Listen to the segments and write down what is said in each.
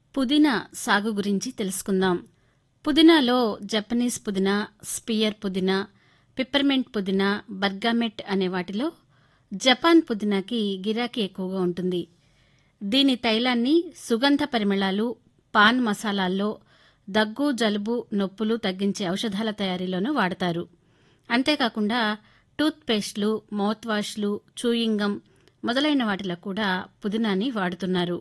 పుదీనా సాగు గురించి తెలుసుకుందాం పుదీనాలో జపనీస్ పుదీనా స్పియర్ పుదీనా పిప్పర్మెంట్ పుదీనా బర్గామెట్ అనే వాటిలో జపాన్ పుదీనాకి గిరాకీ ఎక్కువగా ఉంటుంది దీని తైలాన్ని సుగంధ పరిమళాలు పాన్ మసాలాల్లో దగ్గు జలుబు నొప్పులు తగ్గించే ఔషధాల తయారీలోనూ వాడతారు అంతేకాకుండా టూత్ పేస్ట్లు మౌత్ వాష్లు చూయింగం మొదలైన వాటిలో కూడా పుదీనాని వాడుతున్నారు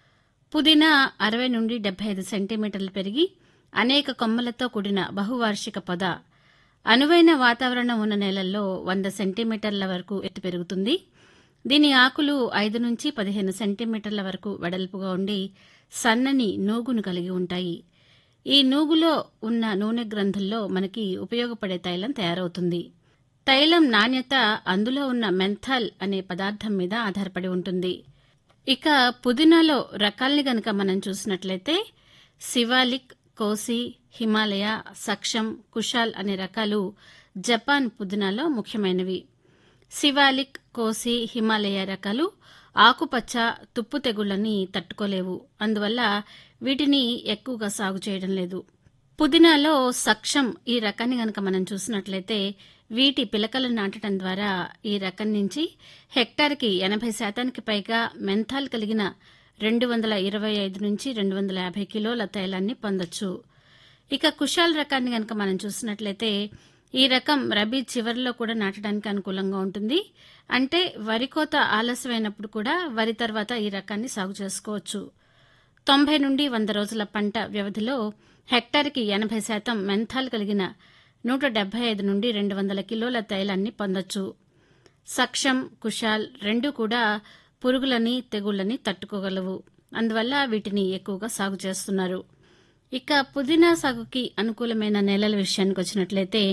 పుదీనా అరవై నుండి డెబ్బై ఐదు సెంటీమీటర్లు పెరిగి అనేక కొమ్మలతో కూడిన బహువార్షిక పొద అనువైన వాతావరణం ఉన్న నేలల్లో వంద సెంటీమీటర్ల వరకు ఎత్తు పెరుగుతుంది దీని ఆకులు ఐదు నుంచి పదిహేను సెంటీమీటర్ల వరకు వెడల్పుగా ఉండి సన్నని నూగును కలిగి ఉంటాయి ఈ నూగులో ఉన్న నూనె గ్రంథుల్లో మనకి ఉపయోగపడే తైలం తయారవుతుంది తైలం నాణ్యత అందులో ఉన్న మెంథాల్ అనే పదార్థం మీద ఆధారపడి ఉంటుంది ఇక పుదీనాలో రకాల్ని గనక మనం చూసినట్లయితే శివాలిక్ కోసి హిమాలయ సక్షం కుషాల్ అనే రకాలు జపాన్ పుదీనాలో ముఖ్యమైనవి శివాలిక్ కోసి హిమాలయ రకాలు ఆకుపచ్చ తుప్పు తెగుళ్లని తట్టుకోలేవు అందువల్ల వీటిని ఎక్కువగా సాగు చేయడం లేదు పుదీనాలో సక్షం ఈ రకాన్ని గనక మనం చూసినట్లయితే వీటి పిలకలను నాటడం ద్వారా ఈ రకం నుంచి హెక్టార్కి ఎనభై శాతానికి పైగా మెంథాల్ కలిగిన రెండు వందల ఇరవై ఐదు నుంచి రెండు వందల యాభై కిలోల తైలాన్ని పొందొచ్చు ఇక కుషాల్ రకాన్ని గనక మనం చూసినట్లయితే ఈ రకం రబీ చివరిలో కూడా నాటడానికి అనుకూలంగా ఉంటుంది అంటే వరి కోత ఆలస్యమైనప్పుడు కూడా వరి తర్వాత ఈ రకాన్ని సాగు చేసుకోవచ్చు తొంభై నుండి వంద రోజుల పంట వ్యవధిలో హెక్టార్కి ఎనభై శాతం మెంథాల్ కలిగిన నూట డెబ్బై ఐదు నుండి రెండు వందల కిలోల తైలాన్ని పొందొచ్చు సక్షం కుషాల్ రెండు కూడా పురుగులని తెగుళ్లని తట్టుకోగలవు అందువల్ల వీటిని ఎక్కువగా సాగు చేస్తున్నారు ఇక పుదీనా సాగుకి అనుకూలమైన నేలల విషయానికి వచ్చినట్లయితే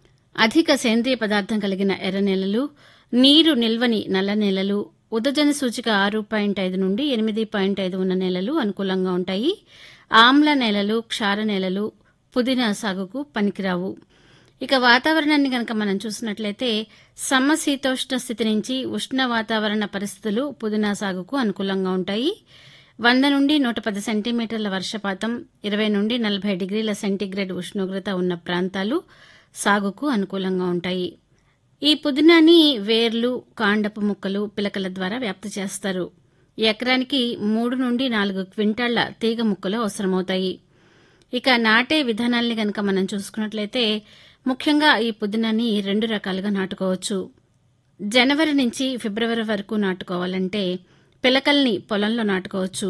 అధిక సేంద్రియ పదార్థం కలిగిన ఎర్ర నేలలు నీరు నిల్వని నల్ల నేలలు ఉదజన సూచిక ఆరు పాయింట్ ఐదు నుండి ఎనిమిది పాయింట్ ఐదు ఉన్న నేలలు అనుకూలంగా ఉంటాయి ఆమ్ల నేలలు క్షార నేలలు పుదీనా సాగుకు పనికిరావు ఇక వాతావరణాన్ని గనక మనం చూసినట్లయితే సమశీతోష్ణ స్థితి నుంచి ఉష్ణ వాతావరణ పరిస్థితులు పుదీనా సాగుకు అనుకూలంగా ఉంటాయి వంద నుండి నూట పది సెంటీమీటర్ల వర్షపాతం ఇరవై నుండి నలభై డిగ్రీల సెంటీగ్రేడ్ ఉష్ణోగ్రత ఉన్న ప్రాంతాలు సాగుకు అనుకూలంగా ఉంటాయి ఈ పుదీనాని వేర్లు కాండపు ముక్కలు పిలకల ద్వారా వ్యాప్తి చేస్తారు ఎకరానికి మూడు నుండి నాలుగు క్వింటాళ్ల తీగ ముక్కలు అవసరమవుతాయి ఇక నాటే విధానాల్ని గనక మనం చూసుకున్నట్లయితే ముఖ్యంగా ఈ పుదీనాని రెండు రకాలుగా నాటుకోవచ్చు జనవరి నుంచి ఫిబ్రవరి వరకు నాటుకోవాలంటే పిలకల్ని పొలంలో నాటుకోవచ్చు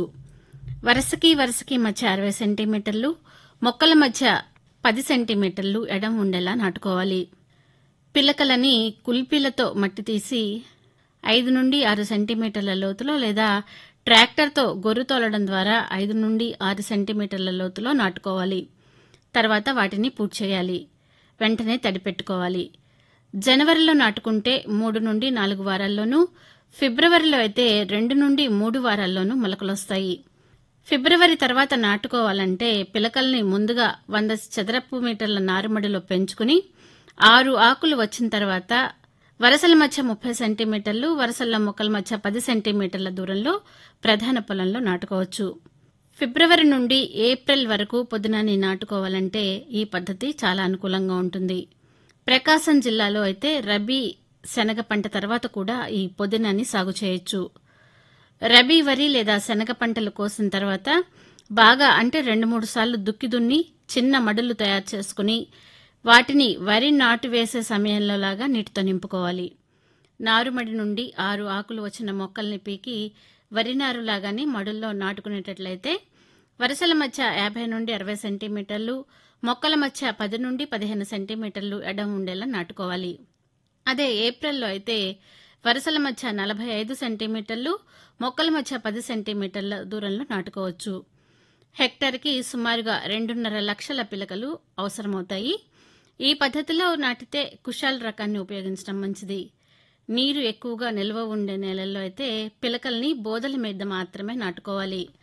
వరుసకి వరుసకి మధ్య అరవై సెంటీమీటర్లు మొక్కల మధ్య పది సెంటీమీటర్లు ఎడం ఉండేలా నాటుకోవాలి పిలకలని కుల్పీలతో మట్టి తీసి ఐదు నుండి ఆరు సెంటీమీటర్ల లోతులో లేదా ట్రాక్టర్తో గొర్రు తోలడం ద్వారా ఐదు నుండి ఆరు సెంటీమీటర్ల లోతులో నాటుకోవాలి తర్వాత వాటిని పూర్తి చేయాలి వెంటనే తడిపెట్టుకోవాలి జనవరిలో నాటుకుంటే మూడు నుండి నాలుగు వారాల్లోనూ ఫిబ్రవరిలో అయితే రెండు నుండి మూడు వారాల్లోనూ మొలకలొస్తాయి ఫిబ్రవరి తర్వాత నాటుకోవాలంటే పిలకల్ని ముందుగా వంద చదరపు మీటర్ల నారుమడిలో పెంచుకుని ఆరు ఆకులు వచ్చిన తర్వాత వరసల మధ్య ముప్పై సెంటీమీటర్లు వరసల మొక్కల మధ్య పది సెంటీమీటర్ల దూరంలో ప్రధాన పొలంలో నాటుకోవచ్చు ఫిబ్రవరి నుండి ఏప్రిల్ వరకు పుదీనాని నాటుకోవాలంటే ఈ పద్ధతి చాలా అనుకూలంగా ఉంటుంది ప్రకాశం జిల్లాలో అయితే రబీ శనగ పంట తర్వాత కూడా ఈ పుదీనాని సాగు చేయొచ్చు రబీ వరి లేదా శనగ పంటలు కోసిన తర్వాత బాగా అంటే రెండు మూడు సార్లు దుక్కి దున్ని చిన్న మడులు తయారు చేసుకుని వాటిని వరి నాటు వేసే సమయంలో లాగా నీటితో నింపుకోవాలి నారుమడి నుండి ఆరు ఆకులు వచ్చిన మొక్కల్ని పీకి వరి నారు లాగానే మడుల్లో నాటుకునేటట్లయితే వరుసల మధ్య యాభై నుండి అరవై సెంటీమీటర్లు మొక్కల మధ్య పది నుండి పదిహేను సెంటీమీటర్లు ఎడం ఉండేలా నాటుకోవాలి అదే ఏప్రిల్లో అయితే వరుసల మధ్య నలభై ఐదు సెంటీమీటర్లు మొక్కల మధ్య పది సెంటీమీటర్ల దూరంలో నాటుకోవచ్చు హెక్టార్కి సుమారుగా రెండున్నర లక్షల పిలకలు అవసరమవుతాయి ఈ పద్ధతిలో నాటితే కుషాల్ రకాన్ని ఉపయోగించడం మంచిది నీరు ఎక్కువగా నిల్వ ఉండే నేలల్లో అయితే పిలకల్ని బోదల మీద మాత్రమే నాటుకోవాలి